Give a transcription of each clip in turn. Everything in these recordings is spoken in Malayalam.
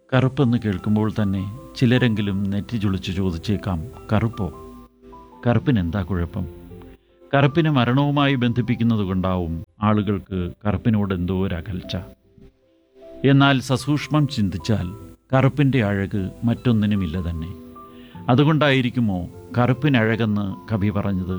കറുപ്പെന്ന് കേൾക്കുമ്പോൾ തന്നെ ചിലരെങ്കിലും നെറ്റി ചുളിച്ച് ചോദിച്ചേക്കാം കറുപ്പോ കറുപ്പിനെന്താ കുഴപ്പം കറുപ്പിനെ മരണവുമായി ബന്ധിപ്പിക്കുന്നത് കൊണ്ടാവും ആളുകൾക്ക് കറുപ്പിനോട് എന്തോ ഒരു അകൽച്ച എന്നാൽ സസൂക്ഷ്മം ചിന്തിച്ചാൽ കറുപ്പിൻ്റെ അഴക് മറ്റൊന്നിനുമില്ല തന്നെ അതുകൊണ്ടായിരിക്കുമോ കറുപ്പിനഴകെന്ന് കവി പറഞ്ഞത്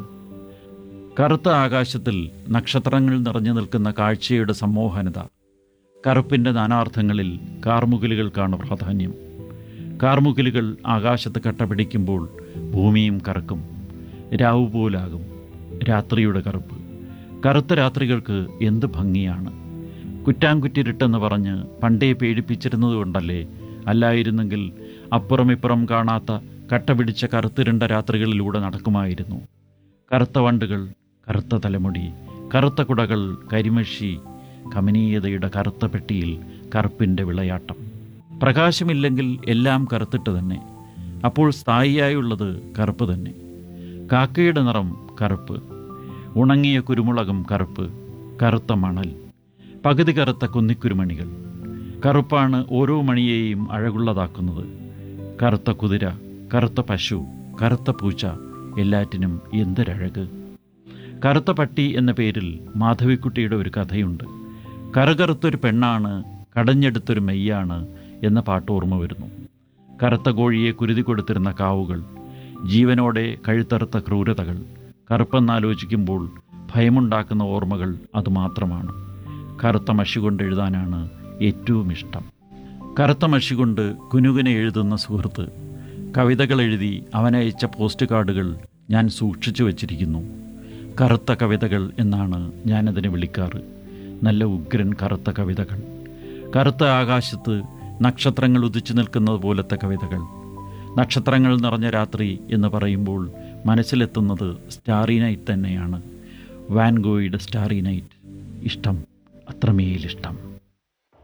കറുത്ത ആകാശത്തിൽ നക്ഷത്രങ്ങൾ നിറഞ്ഞു നിൽക്കുന്ന കാഴ്ചയുടെ സമ്മോഹനത കറുപ്പിൻ്റെ നാനാർത്ഥങ്ങളിൽ കാർമുകിലുകൾക്കാണ് പ്രാധാന്യം കാർമുകിലുകൾ ആകാശത്ത് കട്ടപിടിക്കുമ്പോൾ ഭൂമിയും കറക്കും രാവു പോലാകും രാത്രിയുടെ കറുപ്പ് കറുത്ത രാത്രികൾക്ക് എന്ത് ഭംഗിയാണ് കുറ്റാങ്കുറ്റിരുട്ടെന്ന് പറഞ്ഞ് പണ്ടേ പേടിപ്പിച്ചിരുന്നത് കൊണ്ടല്ലേ അല്ലായിരുന്നെങ്കിൽ അപ്പുറം ഇപ്പുറം കാണാത്ത കട്ടപിടിച്ച കറുത്തിരുണ്ട രാത്രികളിലൂടെ നടക്കുമായിരുന്നു കറുത്ത വണ്ടുകൾ കറുത്ത തലമുടി കറുത്ത കുടകൾ കരിമഷി കമനീയതയുടെ കറുത്ത പെട്ടിയിൽ കറുപ്പിൻ്റെ വിളയാട്ടം പ്രകാശമില്ലെങ്കിൽ എല്ലാം കറുത്തിട്ട് തന്നെ അപ്പോൾ സ്ഥായിയായുള്ളത് കറുപ്പ് തന്നെ കാക്കയുടെ നിറം കറുപ്പ് ഉണങ്ങിയ കുരുമുളകും കറുപ്പ് കറുത്ത മണൽ പകുതി കറുത്ത കുന്നിക്കുരുമണികൾ കറുപ്പാണ് ഓരോ മണിയെയും അഴകുള്ളതാക്കുന്നത് കറുത്ത കുതിര കറുത്ത പശു കറുത്ത പൂച്ച എല്ലാറ്റിനും എന്തൊരഴക് കറുത്ത പട്ടി എന്ന പേരിൽ മാധവിക്കുട്ടിയുടെ ഒരു കഥയുണ്ട് കറുകറുത്തൊരു പെണ്ണാണ് കടഞ്ഞെടുത്തൊരു മെയ്യാണ് എന്ന പാട്ട് ഓർമ്മ വരുന്നു കറുത്ത കോഴിയെ കുരുതി കൊടുത്തിരുന്ന കാവുകൾ ജീവനോടെ കഴുത്തറുത്ത ക്രൂരതകൾ കറുപ്പെന്നാലോചിക്കുമ്പോൾ ഭയമുണ്ടാക്കുന്ന ഓർമ്മകൾ അതുമാത്രമാണ് കറുത്ത മഷി കൊണ്ട് എഴുതാനാണ് ഏറ്റവും ഇഷ്ടം കറുത്ത മഷി കൊണ്ട് കുനുകുനെ എഴുതുന്ന സുഹൃത്ത് കവിതകൾ എഴുതി അവനയച്ച പോസ്റ്റ് കാർഡുകൾ ഞാൻ സൂക്ഷിച്ചു വച്ചിരിക്കുന്നു കറുത്ത കവിതകൾ എന്നാണ് ഞാനതിനെ വിളിക്കാറ് നല്ല ഉഗ്രൻ കറുത്ത കവിതകൾ കറുത്ത ആകാശത്ത് നക്ഷത്രങ്ങൾ ഉദിച്ചു നിൽക്കുന്നത് പോലത്തെ കവിതകൾ നക്ഷത്രങ്ങൾ നിറഞ്ഞ രാത്രി എന്ന് പറയുമ്പോൾ മനസ്സിലെത്തുന്നത് സ്റ്റാറി നൈറ്റ് തന്നെയാണ് വാൻഗോയുടെ സ്റ്റാറി നൈറ്റ് ഇഷ്ടം അത്രമേലിഷ്ടം